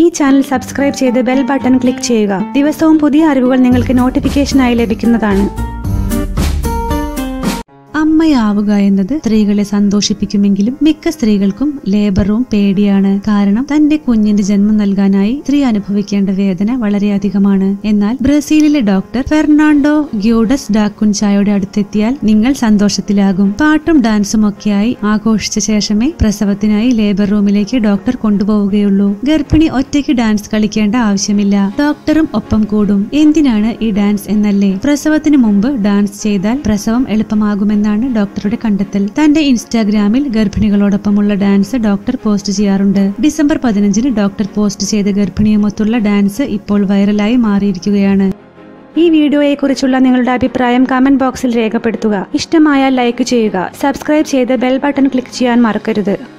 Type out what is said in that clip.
channel subscribe ചെയ്ത് bell button click ചെയ്യുക ദിവസവും പുതിയ അറിവുകൾ നിങ്ങൾക്ക് നോട്ടിഫിക്കേഷനായി ലഭിക്കുന്നതാണ് അമ്മയാവുക എന്നത് സ്ത്രീകളെ സന്തോഷിപ്പിക്കുമെങ്കിലും മിക്ക സ്ത്രീകൾക്കും ലേബർ റൂം പേടിയാണ് കാരണം തന്റെ കുഞ്ഞിന് ജന്മം നൽകാനായി സ്ത്രീ അനുഭവിക്കേണ്ട വേദന വളരെയധികമാണ് എന്നാൽ ബ്രസീലിലെ ഡോക്ടർ ഫെർണാണ്ടോ ഗ്യൂഡസ് ഡാക്കുൻചായുടെ അടുത്തെത്തിയാൽ നിങ്ങൾ സന്തോഷത്തിലാകും പാട്ടും ഡാൻസും ഒക്കെയായി ആഘോഷിച്ച ശേഷമേ പ്രസവത്തിനായി ലേബർ റൂമിലേക്ക് ഡോക്ടർ കൊണ്ടുപോവുകയുള്ളൂ ഗർഭിണി ഒറ്റയ്ക്ക് ഡാൻസ് കളിക്കേണ്ട ആവശ്യമില്ല ഡോക്ടറും ഒപ്പം കൂടും എന്തിനാണ് ഈ ഡാൻസ് എന്നല്ലേ പ്രസവത്തിന് മുമ്പ് ഡാൻസ് ചെയ്താൽ പ്രസവം എളുപ്പമാകുമെന്നാണ് ഡോക്ടറുടെ കണ്ടെത്തൽ തന്റെ ഇൻസ്റ്റാഗ്രാമിൽ ഗർഭിണികളോടൊപ്പമുള്ള ഡാൻസ് ഡോക്ടർ പോസ്റ്റ് ചെയ്യാറുണ്ട് ഡിസംബർ പതിനഞ്ചിന് ഡോക്ടർ പോസ്റ്റ് ചെയ്ത ഗർഭിണിയുമൊത്തുള്ള ഡാൻസ് ഇപ്പോൾ വൈറലായി മാറിയിരിക്കുകയാണ് ഈ വീഡിയോയെക്കുറിച്ചുള്ള നിങ്ങളുടെ അഭിപ്രായം കമന്റ് ബോക്സിൽ രേഖപ്പെടുത്തുക ഇഷ്ടമായാൽ ലൈക്ക് ചെയ്യുക സബ്സ്ക്രൈബ് ചെയ്ത് ബെൽ ബട്ടൺ ക്ലിക്ക് ചെയ്യാൻ മറക്കരുത്